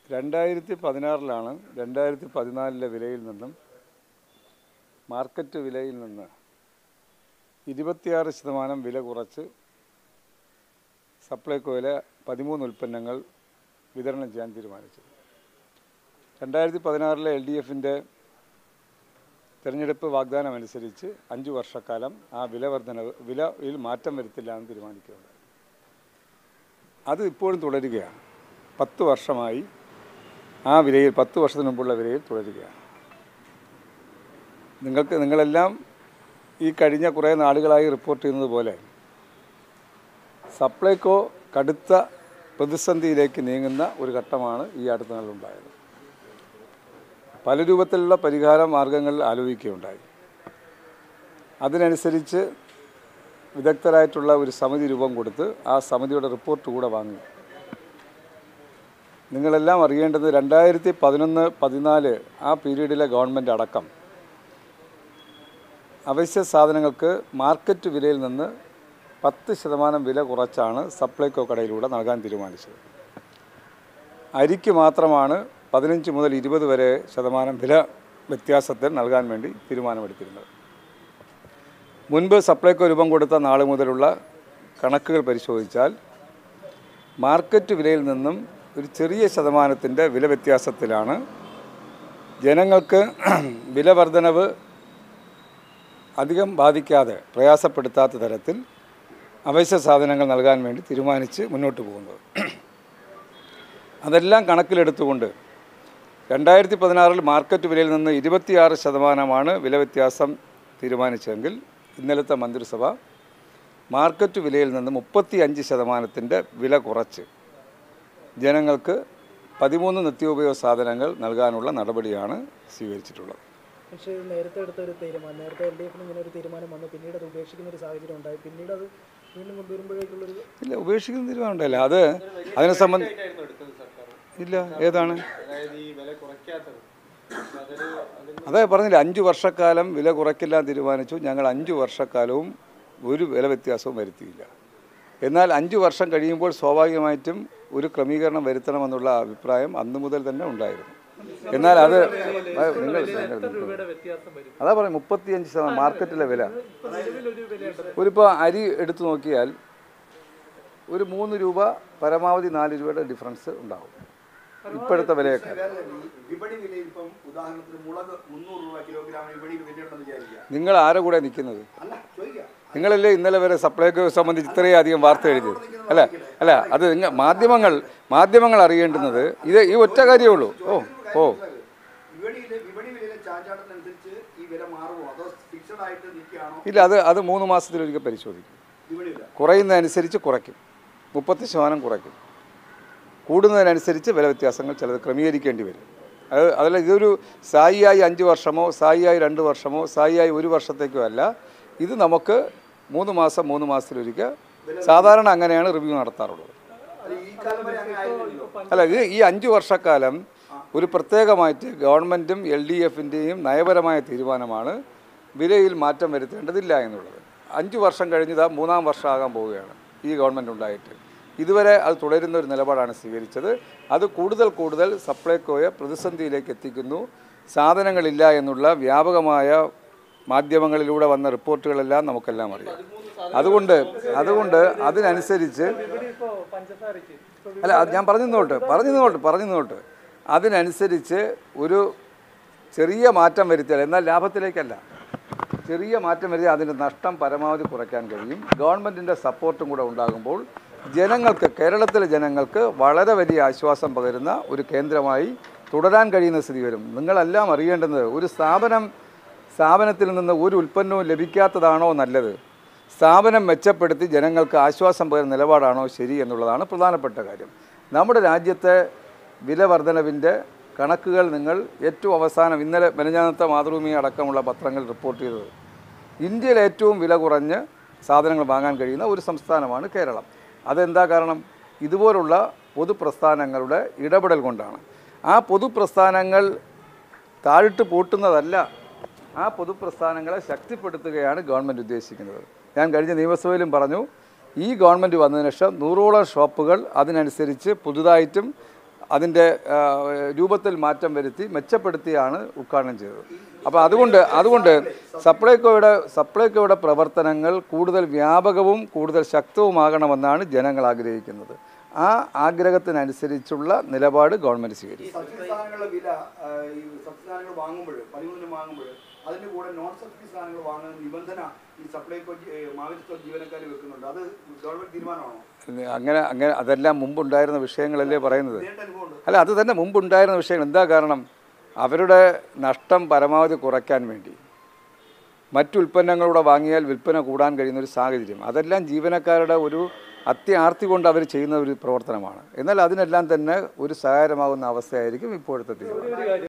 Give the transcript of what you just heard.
രണ്ടായിരത്തി പതിനാറിലാണ് രണ്ടായിരത്തി പതിനാലിലെ വിലയിൽ നിന്നും മാർക്കറ്റ് വിലയിൽ നിന്ന് ഇരുപത്തിയാറ് ശതമാനം വില കുറച്ച് സപ്ലൈകോയിലെ പതിമൂന്ന് ഉൽപ്പന്നങ്ങൾ വിതരണം ചെയ്യാൻ തീരുമാനിച്ചത് രണ്ടായിരത്തി പതിനാറിലെ എൽ ഡി എഫിൻ്റെ തെരഞ്ഞെടുപ്പ് വാഗ്ദാനം അനുസരിച്ച് അഞ്ച് വർഷക്കാലം ആ വില വർധനവ് വിലയിൽ മാറ്റം വരുത്തില്ല എന്ന് തീരുമാനിക്കുകയുണ്ടായി അത് ഇപ്പോഴും തുടരുകയാണ് പത്ത് വർഷമായി ആ വിലയിൽ പത്ത് വർഷത്തിന് മുമ്പുള്ള വിലയിൽ തുടരുകയാണ് നിങ്ങൾക്ക് നിങ്ങളെല്ലാം ഈ കഴിഞ്ഞ കുറേ നാളുകളായി റിപ്പോർട്ട് ചെയ്യുന്നത് പോലെ സപ്ലൈകോ കടുത്ത പ്രതിസന്ധിയിലേക്ക് നീങ്ങുന്ന ഒരു ഘട്ടമാണ് ഈ അടുത്ത നാളിലുണ്ടായത് പല രൂപത്തിലുള്ള പരിഹാര മാർഗങ്ങൾ ആലോചിക്കുകയുണ്ടായി അതിനനുസരിച്ച് വിദഗ്ധരായിട്ടുള്ള ഒരു സമിതി രൂപം കൊടുത്ത് ആ സമിതിയുടെ റിപ്പോർട്ട് കൂടെ വാങ്ങി നിങ്ങളെല്ലാം അറിയേണ്ടത് രണ്ടായിരത്തി പതിനൊന്ന് പതിനാല് ആ പീരീഡിലെ ഗവൺമെൻറ് അടക്കം അവശ്യ സാധനങ്ങൾക്ക് മാർക്കറ്റ് വിലയിൽ നിന്ന് പത്ത് ശതമാനം വില കുറച്ചാണ് സപ്ലൈകോ കടയിലൂടെ നൽകാൻ തീരുമാനിച്ചത് അരിക്ക് മാത്രമാണ് പതിനഞ്ച് മുതൽ ഇരുപത് വരെ ശതമാനം വില വ്യത്യാസത്തിൽ നൽകാൻ വേണ്ടി തീരുമാനമെടുത്തിരുന്നത് മുൻപ് സപ്ലൈകോ രൂപം കൊടുത്ത നാൾ മുതലുള്ള കണക്കുകൾ പരിശോധിച്ചാൽ മാർക്കറ്റ് വിലയിൽ നിന്നും ഒരു ചെറിയ ശതമാനത്തിൻ്റെ വില വ്യത്യാസത്തിലാണ് ജനങ്ങൾക്ക് വില വർധനവ് അധികം ബാധിക്കാതെ പ്രയാസപ്പെടുത്താത്ത തരത്തിൽ അവശ്യ സാധനങ്ങൾ നൽകാൻ വേണ്ടി തീരുമാനിച്ച് മുന്നോട്ട് പോകുന്നത് അതെല്ലാം കണക്കിലെടുത്തുകൊണ്ട് രണ്ടായിരത്തി പതിനാറിൽ മാർക്കറ്റ് വിലയിൽ നിന്ന് ഇരുപത്തിയാറ് ശതമാനമാണ് വില വ്യത്യാസം തീരുമാനിച്ചതെങ്കിൽ ഇന്നലത്തെ മന്ത്രിസഭ മാർക്കറ്റ് വിലയിൽ നിന്ന് മുപ്പത്തി അഞ്ച് ശതമാനത്തിൻ്റെ വില കുറച്ച് ജനങ്ങൾക്ക് പതിമൂന്ന് നിത്യോപയോഗ സാധനങ്ങൾ നൽകാനുള്ള നടപടിയാണ് സ്വീകരിച്ചിട്ടുള്ളത് പക്ഷേ ഇത് നേരത്തെ എടുത്ത ഒരു തീരുമാനം നേരത്തെ എൽ ഡി എഫിന് ഇങ്ങനെ ഒരു തീരുമാനം വന്നു പിന്നീട് അത് ഉപേക്ഷിക്കുന്ന ഒരു സാഹചര്യം ഉണ്ടായി പിന്നീട് അത് വീണ്ടും കൊണ്ടുവരുമ്പോഴേക്കുള്ളൊരു ഇല്ല ഉപേക്ഷിക്കുന്ന തീരുമാനമുണ്ടല്ല അത് അതിനെ സംബന്ധി ഇല്ല ഏതാണ് അതെ പറഞ്ഞില്ല അഞ്ച് വർഷക്കാലം വില കുറയ്ക്കില്ല എന്ന് തീരുമാനിച്ചു ഞങ്ങൾ അഞ്ച് വർഷക്കാലവും ഒരു വില വ്യത്യാസവും വരുത്തിയില്ല എന്നാൽ അഞ്ച് വർഷം കഴിയുമ്പോൾ സ്വാഭാവികമായിട്ടും ഒരു ക്രമീകരണം വരുത്തണമെന്നുള്ള അഭിപ്രായം അന്ന് മുതൽ തന്നെ ഉണ്ടായിരുന്നു എന്നാൽ അത് അത് നിങ്ങൾ നിങ്ങൾ- അതാ പറയും മുപ്പത്തിയഞ്ച് ശതമാനം മാർക്കറ്റിലെ വില ഒരിപ്പോൾ അരി എടുത്തു നോക്കിയാൽ ഒരു മൂന്ന് രൂപ പരമാവധി നാല് രൂപയുടെ ഡിഫറൻസ് ഉണ്ടാവും ഇപ്പോഴത്തെ വിലയേക്കാൾ വിപണി വിലയിൽ ഇപ്പം ഉദാഹരണത്തിന് മുളക് മുന്നൂറ് രൂപ കിലോഗ്രാമിന് വിപണിയിൽ വിലയുണ്ടെന്ന് വിചാരിക്കുക നിങ്ങൾ ആരെ കൂടെ നിൽക്കുന്നത് അല്ല ചോദിക്കുക നിങ്ങളല്ലേ ഇന്നലെ വരെ സപ്ലൈകോ സംബന്ധിച്ച് ഇത്രയും അധികം വാർത്ത എഴുതിയത് അല്ല അല്ല അത് നിങ്ങൾ മാധ്യമങ്ങൾ മാധ്യമങ്ങൾ അറിയേണ്ടുന്നത് ഇത് ഈ ഒറ്റ കാര്യമേ ഉള്ളൂ ഓ ഓ വിപണിയിലെ വിപണി വിലയിലെ ചാഞ്ചാട്ടത്തിനനുസരിച്ച് ഈ വില മാറുമോ അതോ ഫിക്സഡ് ആയിട്ട് നിൽക്കുകയാണോ ഇല്ല അത് അത് മൂന്ന് മാസത്തിലൊരിക്കൽ പരിശോധിക്കും വിപണി വില കുറയുന്നതനുസരിച്ച് കുറയ്ക്കും മുപ്പത്തി ശതമാനം കുറയ്ക്കും കൂടുന്നതിനനുസരിച്ച് വില വ്യത്യാസങ്ങൾ ചിലത് ക്രമീകരിക്കേണ്ടി വരും അത് അതല്ല ഇതൊരു സായിയായി അഞ്ച് വർഷമോ സായിയായി രണ്ട് വർഷമോ സായിയായി ഒരു വർഷത്തേക്കോ അല്ല ഇത് നമുക്ക് മൂന്ന് മാസം മൂന്ന് മാസത്തിലൊരിക്കൽ സാധാരണ അങ്ങനെയാണ് റിവ്യൂ നടത്താറുള്ളത് അത് ഈ കാലം വരെ അങ്ങനെ ആയിരുന്നല്ലോ അല്ല ഇത് ഈ അഞ്ച് വർഷക്കാലം ഒരു പ്രത്യേകമായിട്ട് ഗവൺമെൻറ്റും എൽ ഡി എഫിൻ്റെയും നയപരമായ തീരുമാനമാണ് വിലയിൽ മാറ്റം വരുത്തേണ്ടതില്ല എന്നുള്ളത് അഞ്ച് വർഷം കഴിഞ്ഞത് മൂന്നാം വർഷമാകാൻ പോവുകയാണ് ഈ ഗവൺമെൻറ് ഉണ്ടായിട്ട് ഇതുവരെ അത് തുടരുന്ന ഒരു നിലപാടാണ് സ്വീകരിച്ചത് അത് കൂടുതൽ കൂടുതൽ സപ്ലൈകോയെ പ്രതിസന്ധിയിലേക്ക് എത്തിക്കുന്നു സാധനങ്ങളില്ല എന്നുള്ള വ്യാപകമായ മാധ്യമങ്ങളിലൂടെ വന്ന റിപ്പോർട്ടുകളെല്ലാം നമുക്കെല്ലാം അറിയാം അതുകൊണ്ട് അതുകൊണ്ട് അതിനനുസരിച്ച് ഇപ്പോൾ പഞ്ചസാരയ്ക്ക് അല്ല അത് ഞാൻ പറഞ്ഞു നിന്നോട്ട് പറഞ്ഞു നിന്നോട്ട് പറഞ്ഞു നിന്നോട്ട് അതിനനുസരിച്ച് ഒരു ചെറിയ മാറ്റം വരുത്തിയാൽ എന്നാൽ ലാഭത്തിലേക്കല്ല ചെറിയ മാറ്റം വരുത്തിയാൽ അതിൻ്റെ നഷ്ടം പരമാവധി കുറയ്ക്കാൻ കഴിയും ഗവൺമെൻറ്റിൻ്റെ സപ്പോർട്ടും കൂടെ ഉണ്ടാകുമ്പോൾ ജനങ്ങൾക്ക് കേരളത്തിലെ ജനങ്ങൾക്ക് വളരെ വലിയ ആശ്വാസം പകരുന്ന ഒരു കേന്ദ്രമായി തുടരാൻ കഴിയുന്ന സ്ഥിതി വരും നിങ്ങളെല്ലാം അറിയേണ്ടുന്നത് ഒരു സ്ഥാപനം സ്ഥാപനത്തിൽ നിന്ന് ഒരു ഉൽപ്പന്നവും ലഭിക്കാത്തതാണോ നല്ലത് സ്ഥാപനം മെച്ചപ്പെടുത്തി ജനങ്ങൾക്ക് ആശ്വാസം പകരുന്ന നിലപാടാണോ ശരി എന്നുള്ളതാണ് പ്രധാനപ്പെട്ട കാര്യം നമ്മുടെ രാജ്യത്തെ വില വർധനവിൻ്റെ കണക്കുകൾ നിങ്ങൾ ഏറ്റവും അവസാനം ഇന്നലെ മെനഞ്ഞാനത്തെ മാതൃഭൂമി അടക്കമുള്ള പത്രങ്ങൾ റിപ്പോർട്ട് ചെയ്തത് ഇന്ത്യയിൽ ഏറ്റവും വില കുറഞ്ഞ് സാധനങ്ങൾ വാങ്ങാൻ കഴിയുന്ന ഒരു സംസ്ഥാനമാണ് കേരളം അതെന്താ കാരണം ഇതുപോലുള്ള പൊതുപ്രസ്ഥാനങ്ങളുടെ ഇടപെടൽ കൊണ്ടാണ് ആ പൊതുപ്രസ്ഥാനങ്ങൾ താഴിട്ട് പൂട്ടുന്നതല്ല ആ പൊതുപ്രസ്ഥാനങ്ങളെ ശക്തിപ്പെടുത്തുകയാണ് ഗവൺമെൻറ് ഉദ്ദേശിക്കുന്നത് ഞാൻ കഴിഞ്ഞ നിയമസഭയിലും പറഞ്ഞു ഈ ഗവൺമെൻറ് വന്നതിന് ശേഷം നൂറോളം ഷോപ്പുകൾ അതിനനുസരിച്ച് പുതുതായിട്ടും അതിൻ്റെ ആ, രൂപത്തിൽ മാറ്റം വരുത്തി മെച്ചപ്പെടുത്തിയാണ് ഉദ്ഘാടനം ചെയ്തത് അപ്പോൾ അതുകൊണ്ട് അതുകൊണ്ട് സപ്ലൈകോയുടെ സപ്ലൈകോയുടെ പ്രവർത്തനങ്ങൾ കൂടുതൽ വ്യാപകവും കൂടുതൽ ശക്തവുമാകണമെന്നാണ് ജനങ്ങൾ ആഗ്രഹിക്കുന്നത് ആ ആഗ്രഹത്തിനനുസരിച്ചുള്ള നിലപാട് ഗവൺമെൻറ് സ്വീകരിക്കും സബ്സിഡി സാധനങ്ങളുടെ വില ആ, ഈ സബ്സിഡി സാധനങ്ങൾ വാങ്ങുമ്പോൾ പതിമൂന്നിന് വാങ്ങുമ്പോൾ അതിന്റെ കൂടെ നോൺ സബ്സിഡി സാധനങ്ങൾ വാങ്ങുന്ന നിബന്ധന ഈ സപ്ലൈകോ മാവേലി സ്റ്റോർ ജീവനക്കാർ വെക്കുന്നുണ്ട് അത് ഗവൺമെന്റ് തീരുമാനമാണോ അങ്ങനെ അങ്ങനെ അതെല്ലാം മുമ്പുണ്ടായിരുന്ന വിഷയങ്ങളല്ലേ പറയുന്നത് നേരിട്ട് അനുഭവമുണ്ട് അല്ല അത് തന്നെ മുമ്പുണ്ടായിരുന്ന വിഷയങ്ങൾ എന്താ കാരണം അവരുടെ നഷ്ടം പരമാവധി കുറയ്ക്കാൻ വേണ്ടി മറ്റു ഉൽപ്പന്നങ്ങളൂടെ വാങ്ങിയാൽ വിൽപ്പന കൂടാൻ കഴിയുന്ന ഒരു സാഹചര്യം അതെല്ലാം ജീവനക്കാരുടെ ഒരു അത്യാർത്തി കൊണ്ട് അവർ ചെയ്യുന്ന ഒരു പ്രവർത്തനമാണ് എന്നാൽ അതിനെല്ലാം തന്നെ ഒരു സഹായകരമാകുന്ന അവസ്ഥയായിരിക്കും ഇപ്പോഴത്തെ തീരുമാനം